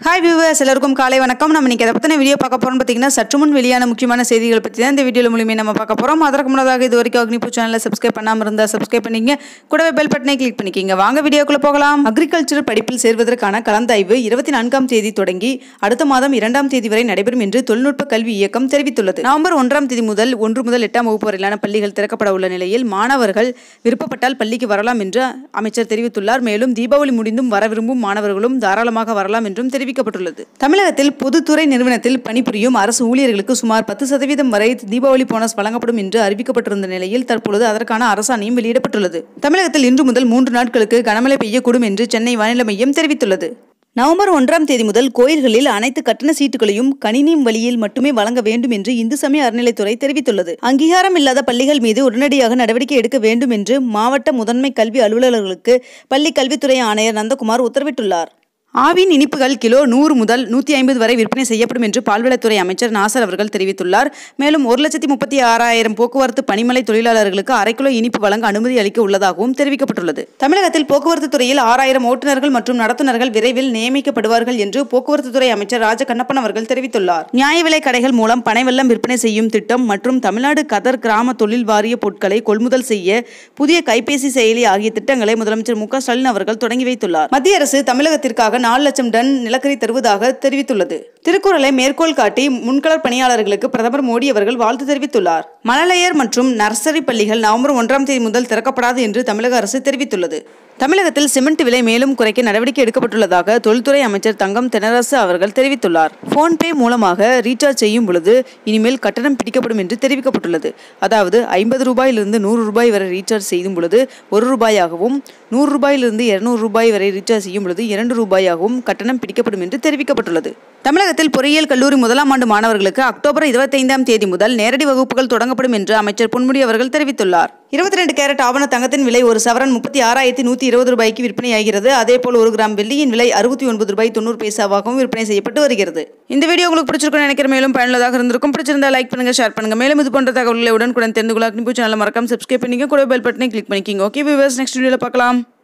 hi viewers எல்லாருக்கும் காலை வணக்கம் நம்ம இன்னைக்கு எதை பற்றின வீடியோ பார்க்க போகிறோம் பார்த்தீங்கன்னா சற்று முன் வெளியான முக்கியமான செய்திகள் பற்றி தான் இந்த வீடியோ மூலியமாக நம்ம பார்க்க போகிறோம் அதற்கு முன்னதாக இது வரைக்கும் அக்னிபூ சேனலை சப்ஸ்கிரைப் பண்ணாமல் இருந்தால் சப்ஸ்கிரைப் பண்ணிக்கங்க கூடவே பெல் பட்டனை கிளிக் பண்ணிக்கிங்க வாங்க வீடியோக்குள்ளே போகலாம் அக்ரிகல்ச்சர் படிப்பில் சேர்வதற்கான கலந்தாய்வு இருபத்தி நான்காம் தேதி தொடங்கி அடுத்த மாதம் இரண்டாம் தேதி வரை நடைபெறும் என்று தொழில்நுட்ப கல்வி இயக்கம் தெரிவித்துள்ளது நவம்பர் ஒன்றாம் தேதி முதல் ஒன்று முதல் எட்டாம் வகுப்பு வரையிலான பள்ளிகள் திறக்கப்பட உள்ள நிலையில் மாணவர்கள் விருப்பப்பட்டால் பள்ளிக்கு வரலாம் என்று அமைச்சர் தெரிவித்துள்ளார் மேலும் தீபாவளி முடிந்தும் வர விரும்பும் மாணவர்களும் தாராளமாக வரலாம் என்றும் தெரிவிக்கப்பட்டுள்ளது தமிழகத்தில் பொதுத்துறை நிறுவனத்தில் பணிபுரியும் அரசு ஊழியர்களுக்கு சுமார் பத்து சதவீதம் வரை தீபாவளி போனஸ் வழங்கப்படும் என்று அறிவிக்கப்பட்டிருந்த நிலையில் தற்பொழுது அதற்கான அரசாணையும் வெளியிடப்பட்டுள்ளது தமிழகத்தில் இன்று முதல் மூன்று நாட்களுக்கு கனமழை பெய்யக்கூடும் என்று சென்னை வானிலை மையம் தெரிவித்துள்ளது நவம்பர் ஒன்றாம் தேதி முதல் கோயில்களில் அனைத்து கட்டண சீட்டுகளையும் கணினி வழியில் மட்டுமே வழங்க வேண்டும் என்று இந்து சமய அறநிலைத்துறை தெரிவித்துள்ளது அங்கீகாரம் இல்லாத பள்ளிகள் மீது உடனடியாக நடவடிக்கை எடுக்க வேண்டும் என்று மாவட்ட முதன்மை கல்வி அலுவலர்களுக்கு பள்ளி கல்வித்துறை ஆணையர் நந்தகுமார் உத்தரவிட்டுள்ளார் ஆவின் இனிப்புகள் கிலோ நூறு முதல் நூற்றி ஐம்பது வரை விற்பனை செய்யப்படும் என்று பால்வளத்துறை அமைச்சர் நாசர் அவர்கள் தெரிவித்துள்ளார் மேலும் ஒரு லட்சத்தி முப்பத்தி ஆறாயிரம் போக்குவரத்து பணிமலை தொழிலாளர்களுக்கு அரை கிலோ இனிப்பு வழங்க அனுமதி அளிக்க உள்ளதாகவும் தெரிவிக்கப்பட்டுள்ளது தமிழகத்தில் போக்குவரத்து துறையில் ஆறாயிரம் ஓட்டுநர்கள் மற்றும் நடத்துனர்கள் விரைவில் நியமிக்கப்படுவார்கள் என்று போக்குவரத்து துறை அமைச்சர் ராஜ கண்ணப்பன் அவர்கள் தெரிவித்துள்ளார் நியாய விலை கடைகள் மூலம் பனை வெல்லம் விற்பனை செய்யும் திட்டம் மற்றும் தமிழ்நாடு கதர் கிராம தொழில் வாரிய பொருட்களை கொள்முதல் செய்ய புதிய கைபேசி செயலி ஆகிய திட்டங்களை முதலமைச்சர் மு க ஸ்டாலின் அவர்கள் தொடங்கி வைத்துள்ளார் மத்திய அரசு தமிழகத்திற்காக நாலு லட்சம் டன் நிலக்கரி தருவதாக தெரிவித்துள்ளது திருக்குறளை மேற்கோள் காட்டி முன்களர் பணியாளர்களுக்கு பிரதமர் மோடி அவர்கள் வாழ்த்து தெரிவித்துள்ளார் மழலையர் மற்றும் நர்சரி பள்ளிகள் நவம்பர் ஒன்றாம் தேதி முதல் திறக்கப்படாது என்று தமிழக அரசு தெரிவித்துள்ளது தமிழகத்தில் சிமெண்ட் விலை மேலும் குறைக்க நடவடிக்கை எடுக்கப்பட்டுள்ளதாக தொழில்துறை அமைச்சர் தங்கம் தென்னரசு அவர்கள் தெரிவித்துள்ளார் போன்பே மூலமாக ரீசார்ஜ் செய்யும் பொழுது இனிமேல் கட்டணம் பிடிக்கப்படும் என்று தெரிவிக்கப்பட்டுள்ளது அதாவது ஐம்பது ரூபாயிலிருந்து நூறு ரூபாய் வரை ரீசார்ஜ் செய்யும் பொழுது ஒரு ரூபாயாகவும் நூறு ரூபாயிலிருந்து இருநூறு ரூபாய் வரை ரீசார்ஜ் செய்யும் பொழுது இரண்டு ரூபாயாகவும் கட்டணம் பிடிக்கப்படும் என்று தெரிவிக்கப்பட்டுள்ளது தமிழகத்தில் பொறியியல் கல்லூரி முதலாம் ஆண்டு மாணவர்களுக்கு அக்டோபர் இருபத்தைந்தாம் தேதி முதல் நேரடி வகுப்புகள் தொடங்கப்படும் என்று அமைச்சர் பொன்முடி அவர்கள் தெரிவித்துள்ளார் இருபத்தி ரெண்டு கேரட் ஆவண தங்கத்தின் விலை ஒரு சவரன் முப்பத்தி ஆறாயிரத்தி நூற்றி இருபது ரூபாய்க்கு விற்பனையாகிறது அதேபோல் ஒரு கிராம் வெள்ளியின் விலை அறுபத்தி ஒன்பது ரூபாய் தொண்ணூறு பைசாவாகவும் விற்பனை செய்யப்பட்டு வருகிறது இந்த வீடியோ உங்களுக்கு பிடிச்சிருக்கும் நினைக்கிற மேலும் பயனுள்ளதாக இருந்திருக்கும் பிடிச்சிருந்தா லைக் பண்ணுங்க ஷேர் பண்ணுங்க மேலும் இது போன்ற தகவல்களை உடனுக்குடன் தெரிந்து கொள்ள அக்னிபூ சேனல் மறக்காம சப்ஸ்கிரைப் பண்ணிக்க கூட பெல் பட்டனை கிளிக் பண்ணிக்கிங்க ஓகே வியூவர்ஸ் நெக்ஸ்ட் வீடியோவில் பார்க்கலாம்